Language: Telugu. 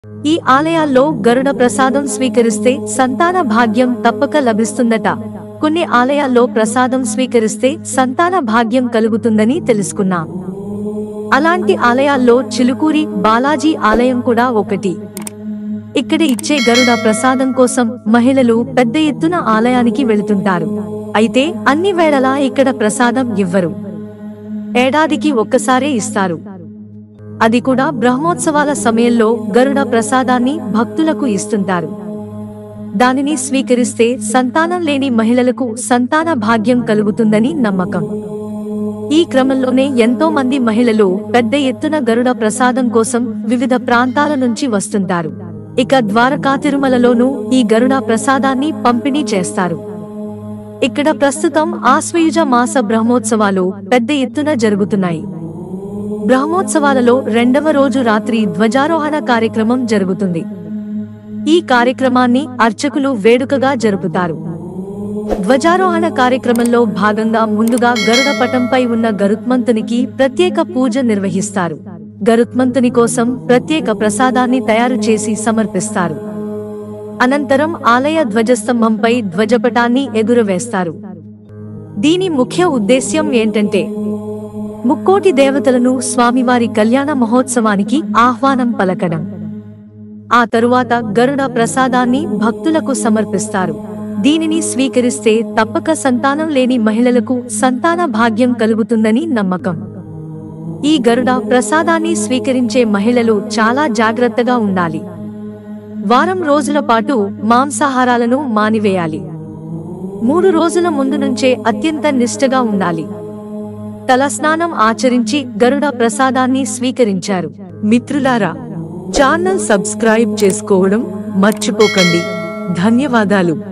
ఈ ఆలయాల్లో గరుడ ప్రసాదం స్వీకరిస్తే సంతాన భాగ్యం తప్పక లభిస్తుందట కొన్ని ఆలయాల్లో ప్రసాదం స్వీకరిస్తే సంతాన భాగ్యం కలుగుతుందని తెలుసుకున్నాం అలాంటి ఆలయాల్లో చిలుకూరి బాలాజీ ఆలయం కూడా ఒకటి ఇక్కడ ఇచ్చే గరుడ ప్రసాదం కోసం మహిళలు పెద్ద ఎత్తున ఆలయానికి వెళుతుంటారు అయితే అన్ని వేళలా ఇక్కడ ప్రసాదం ఇవ్వరు ఏడాదికి ఒక్కసారే ఇస్తారు అది కూడా బ్రహ్మోత్సవాల సమయంలో గరుడ ప్రసాదాన్ని భక్తులకు ఇస్తుంటారు దానిని స్వీకరిస్తే సంతానం లేని మహిళలకు సంతాన భాగ్యం కలుగుతుందని నమ్మకం ఈ క్రమంలోనే ఎంతో మంది మహిళలు పెద్ద ఎత్తున గరుడ ప్రసాదం కోసం వివిధ ప్రాంతాల నుంచి వస్తుంటారు ఇక ద్వారకా తిరుమలలోనూ ఈ గరుడ ప్రసాదాన్ని పంపిణీ చేస్తారు ఇక్కడ ప్రస్తుతం ఆశ్వయుజ మాస బ్రహ్మోత్సవాలు పెద్ద ఎత్తున జరుగుతున్నాయి బ్రహ్మోత్సవాలలో రెండవ రోజు రాత్రి ధ్వజారోహణ కార్యక్రమం జరుగుతుంది ఈ కార్యక్రమాన్ని అర్చకులు వేడుకగా జరుపుతారు ధ్వజారోహణ కార్యక్రమంలో భాగంగా ముందుగా గరుడ పటంపై ఉన్న గరుత్మంతునికి ప్రత్యేక పూజ నిర్వహిస్తారు గరుత్మంతుని కోసం ప్రత్యేక ప్రసాదాన్ని తయారు చేసి సమర్పిస్తారు అనంతరం ఆలయ ధ్వజస్తంభంపై ధ్వజపటాన్ని ఎగురవేస్తారు దీని ముఖ్య ఉద్దేశ్యం ఏంటంటే ముక్కోటి దేవతలను స్వామివారి కళ్యాణ మహోత్సవానికి ఆహ్వానం పలకడం ఆ తరువాత గరుడ ప్రసాదాన్ని భక్తులకు సమర్పిస్తారు దీనిని స్వీకరిస్తే తప్పక సంతానం లేని మహిళలకు సంతాన భాగ్యం కలుగుతుందని నమ్మకం ఈ గరుడ ప్రసాదాన్ని స్వీకరించే మహిళలు చాలా జాగ్రత్తగా ఉండాలి వారం రోజుల పాటు మాంసాహారాలను మానివేయాలి మూడు రోజుల ముందు నుంచే అత్యంత నిష్ఠగా ఉండాలి తలస్నానం ఆచరించి గరుడ ప్రసాదాన్ని స్వీకరించారు మిత్రులారా ఛానల్ సబ్స్క్రైబ్ చేసుకోవడం మర్చిపోకండి ధన్యవాదాలు